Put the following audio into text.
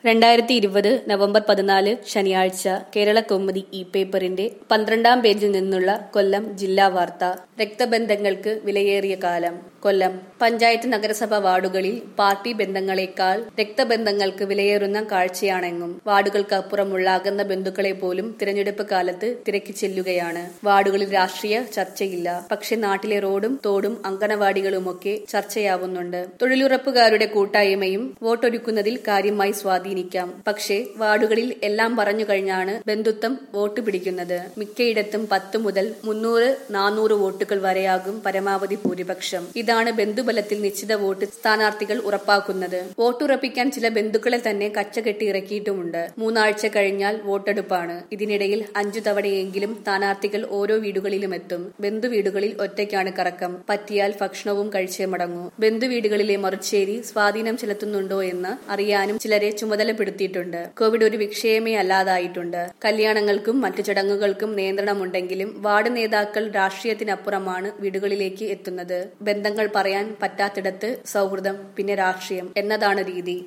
രണ്ടായിരത്തി ഇരുപത് നവംബർ പതിനാല് ശനിയാഴ്ച കേരള കൗമുദി ഇ പേപ്പറിന്റെ പന്ത്രണ്ടാം പേജിൽ നിന്നുള്ള കൊല്ലം ജില്ലാ വാർത്ത രക്തബന്ധങ്ങൾക്ക് വിലയേറിയ കാലം കൊല്ലം പഞ്ചായത്ത് നഗരസഭ വാർഡുകളിൽ പാർട്ടി ബന്ധങ്ങളെക്കാൾ രക്തബന്ധങ്ങൾക്ക് വിലയേറുന്ന കാഴ്ചയാണെങ്ങും വാർഡുകൾക്കപ്പുറമുള്ള അകന്ന ബന്ധുക്കളെ പോലും തിരഞ്ഞെടുപ്പ് കാലത്ത് തിരക്കി ചെല്ലുകയാണ് വാർഡുകളിൽ രാഷ്ട്രീയ ചർച്ചയില്ല പക്ഷെ നാട്ടിലെ റോഡും തോടും അങ്കണവാടികളുമൊക്കെ ചർച്ചയാവുന്നുണ്ട് തൊഴിലുറപ്പുകാരുടെ കൂട്ടായ്മയും വോട്ടൊരുക്കുന്നതിൽ കാര്യമായി സ്വാധീനിക്കാം പക്ഷേ വാർഡുകളിൽ എല്ലാം പറഞ്ഞു കഴിഞ്ഞാണ് ബന്ധുത്വം വോട്ട് പിടിക്കുന്നത് മിക്കയിടത്തും പത്ത് മുതൽ മുന്നൂറ് നാനൂറ് വോട്ടുകൾ വരെയാകും പരമാവധി ഭൂരിപക്ഷം ഇതാണ് ബന്ധുബലത്തിൽ നിശ്ചിത വോട്ട് സ്ഥാനാർത്ഥികൾ ഉറപ്പാക്കുന്നത് വോട്ടുറപ്പിക്കാൻ ചില ബന്ധുക്കളെ തന്നെ കച്ചകെട്ടി ഇറക്കിയിട്ടുമുണ്ട് മൂന്നാഴ്ച കഴിഞ്ഞാൽ വോട്ടെടുപ്പാണ് ഇതിനിടയിൽ അഞ്ചു തവണയെങ്കിലും സ്ഥാനാർത്ഥികൾ ഓരോ വീടുകളിലും എത്തും ബന്ധു വീടുകളിൽ ഒറ്റയ്ക്കാണ് കറക്കം പറ്റിയാൽ ഭക്ഷണവും കഴിച്ചേ മടങ്ങൂ ബന്ധു വീടുകളിലെ മറുച്ചേരി സ്വാധീനം ചെലുത്തുന്നുണ്ടോ എന്ന് അറിയാനും ചിലരെ ചുമതലപ്പെടുത്തിയിട്ടുണ്ട് കോവിഡ് ഒരു വിഷയമേ അല്ലാതായിട്ടുണ്ട് കല്യാണങ്ങൾക്കും മറ്റു ചടങ്ങുകൾക്കും നിയന്ത്രണമുണ്ടെങ്കിലും വാർഡ് നേതാക്കൾ രാഷ്ട്രീയത്തിനപ്പുറമാണ് വീടുകളിലേക്ക് എത്തുന്നത് ബന്ധങ്ങൾ പറയാൻ പറ്റാത്തിടത്ത് സൗഹൃദം പിന്നെ രാഷ്ട്രീയം എന്നതാണ് രീതി